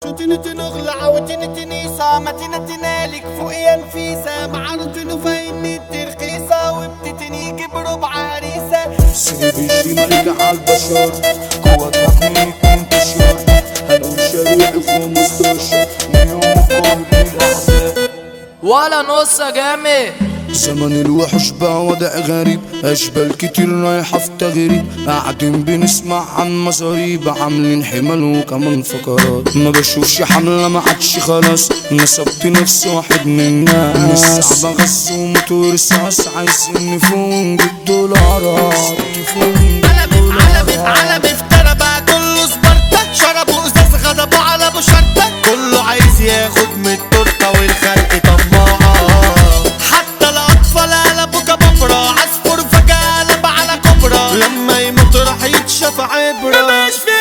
تنتي نغلع وتنتي نيسا ما تنتي نالك فوق يا نفيسة معرض فايني رخيصة وبتتنيجي بربع عريسة سيدي الشمال على البشر قوة تحميك وانتشار هنقول شريع في 15 من يوم القهر للأعداء ولا نص يا جامد زمن الوحش بقى وضع غريب أشبال كتير رايحة في تغريب قاعدين بنسمع عن مصاريب عاملين حمل وكمان فقرات ما بشوفش حملة ما عادش خلاص نصبت نفسي واحد من الناس صعب أغز وموتور رصاص عايزين نفوق الدولارات نفوق علم علم علم افترى بقى كله سبارتا شربوا ازاز غضبوا على ابو شرطة كله عايز ياخد من التورته والخلق طماعة حتى الاطفال قلبوا كبابرة عصفور فجأة قلب على كبرى لما يموت راح يتشاف عبرة ما بقاش فيها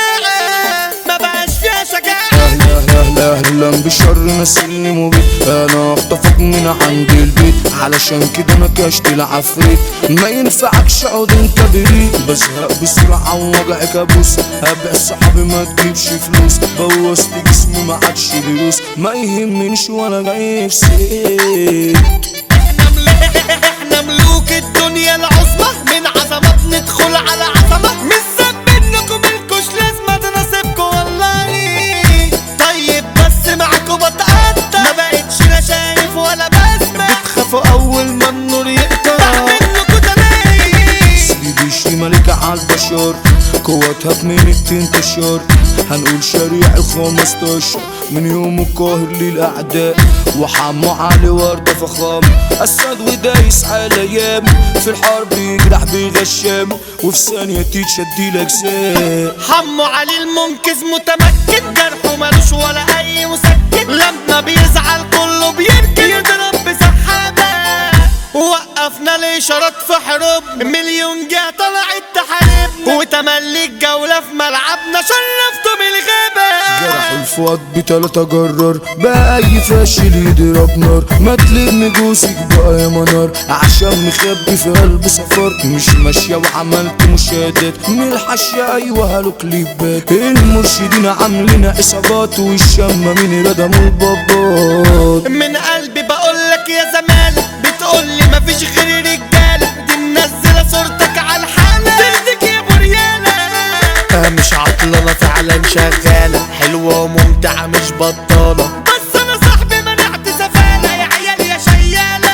شجاعة ما بقاش فيها شجاعة اهلا اهلا اهلا بشر نسلني مبيت انا اخطفك من عند البيت علشان كده ما كاش العفريت ما ينفعكش اقعد انت بريء بزهق بسرعة ووجع كابوس هبيع صحابي ما تجيبش فلوس بوظت جسمي ما عادش دروس ما يهمنيش ولا جاي في سيت احنا ملوك احنا ملوك الدنيا العظمى من عظمات ندخل على عظمة مش ذنب انكم ملكوش لازمة تناسبكم والله طيب بس معاكم بتقطع ما بقتش لا شايف ولا بسمع بتخافوا اول ما النور يقطع منكم تميز سيدي شمالك على البشر قوتها بمين تنتشر هنقول شريعي 15 من يوم القاهر للأعداء وحمو علي وردة فخام أسد ودايس على ايام في الحرب يجرح بغشام وفي ثانية تتشد الأجزاء حمو علي المنقذ متمكن جرحه ملوش ولا اي مسكن لما بيزعل كله بيركن يضرب بسحابة وقفنا الاشارات في حروب مليون جهة طلعت تحاربنا وتملي الجولة في ملعبنا شرفتوا بالغابة جرح الفؤاد بتلاتة جرار بقى أي فاشل يضرب نار ما تلم جوزك بقى يا منار عشان مخبي في قلب سفر مش ماشية وعملت مشاهدات من الحاشية أيوة هالو كليبات المرشدين عاملين إصابات والشمة من ردموا البابات من قلبي بقولك يا زمالة بتقولي مفيش غير رجالة دي منزلة صورتك على الحالة ترضيك يا بريالة آه مش عطلة انا فعلا شغالة حلوة وممتعة مش بطالة بس انا صاحبي منعت سفالة يا عيال يا شيالة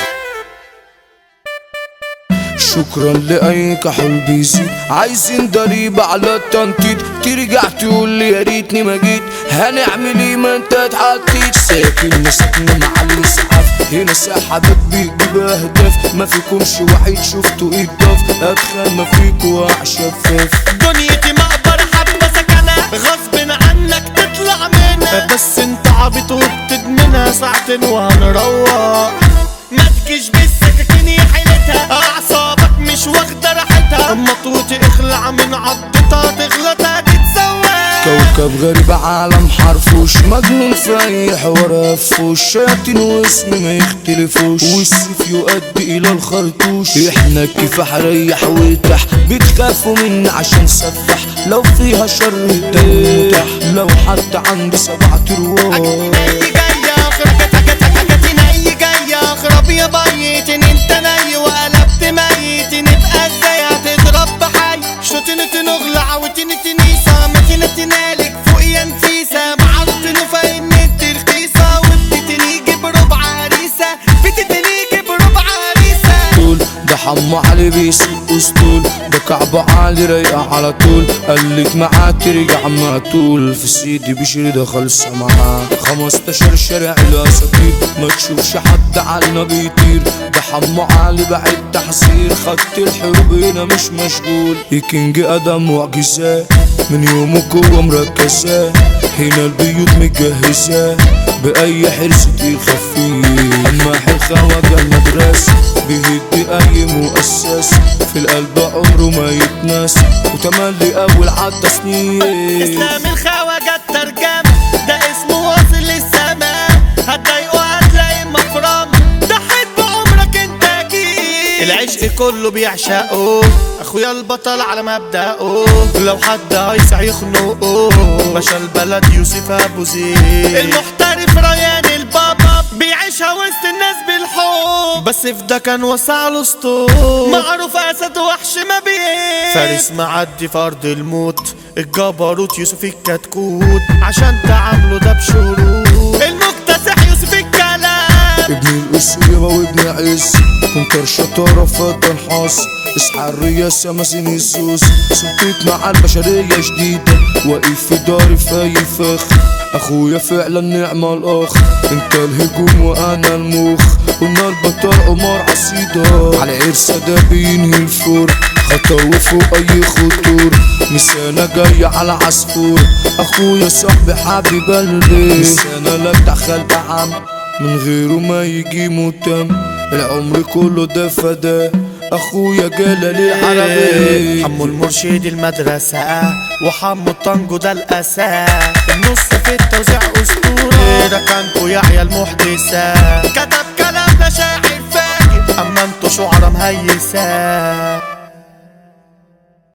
شكرا لأي كحول بيزيد عايزين ضريبة على التنطيط ترجع تقول لي يا ريتني ما جيت هنعمل ايه ما انت اتحطيت ساكن مسكنا مع الاسعاف هنا سحبك بيجيب اهداف ما فيكمش وحيد شفتوا ايه الضاف اتخان ما فيكوا وقع شفاف دنيتي مقبرة حبة سكنة غصب عنك تطلع منها بس انت عبيط وبتدمنها ساعتين وهنروح ما تجيش بالسكاكين يا حيلتها اعصابك مش واخدة راحتها مطوتي اخلع من عضتها تغلط هتتسوى كوكب غريب عالم حرفوش مجنون في اي حوار افوش شياطين واسم ما يختلفوش والسيف يؤدي الى الخرطوش احنا الكفاح ريح وارتاح بتخافوا مني عشان سفح لو فيها شر تنتح لو حتى عندي سبع ترواح ني جاية اخرك تكتكتي ني جاية اخرب يا بيتن انت ني وقلبت ميت نبقى ازاي هتضرب بحي شوتين تنغلع وتني تنيسة متينة تنالك فوق يا نفيسة معرض نفاين انت رخيصة وبتتنيجي بربع عريسة بتتنيجي بربع عريسة طول ده حمو علي بيسيب اسطول ده كعب علي رايقة على طول قالك معاه ترجع ما طول في سيدي بشري ده خلصة معاه خمستاشر شارع الاساطير ما تشوفش حد عنا بيطير ده حمو علي بعد تحذير خط الحروب هنا مش مشغول الكينج ادم معجزات من يومه جوه مركزة هنا البيوت مجهزة بأي حرص تخفيه أما حلخة المدرسة بيهد أي مؤسس في القلب عمره ما يتناس وتملي أول عالتصنيف اسلام الخواجة الترجمة ده اسمه واصل للسماء هتضايقه هتلاقي مفرمة ضحيت بعمرك انت اكيد العشق كله بيعشقه اخويا البطل على مبدأه لو حد هيسع يخنقه باشا البلد يوسف ابو زيد المحترف ريان البابا بيعيشها وسط الناس بالحب بس في ده كان وسع له سطور معروف اسد وحش ما بيه فارس معدي في ارض الموت الجبروت يوسف الكتكوت عشان تعامله ده بشروط المكتسح يوسف الكلام ابن الأسيرة وابن عز كنتر شطارة فضل حاص اصحى الرياسة مازن السوس سلطيت مع البشرية جديدة واقف في داري في فخ اخويا فعلا نعمة الاخ انت الهجوم وانا المخ قلنا البطل عمر عصيدة على عرسة ده بينهي الفور خطوة فوق اي خطور مسانة جاية على عصفور اخويا صاحبي حبيب قلبي مسانة لا دخل بعم من غيره ما يجي مهتم العمر كله ده فدا اخويا جلالي عربي حمو المرشد المدرسة وحمو الطنجو ده الأساس النص في التوزيع أسطورة ده كانكو يا عيال محدثة كتب كلام ده شاعر فاجر أما انتوا شعراء مهيسة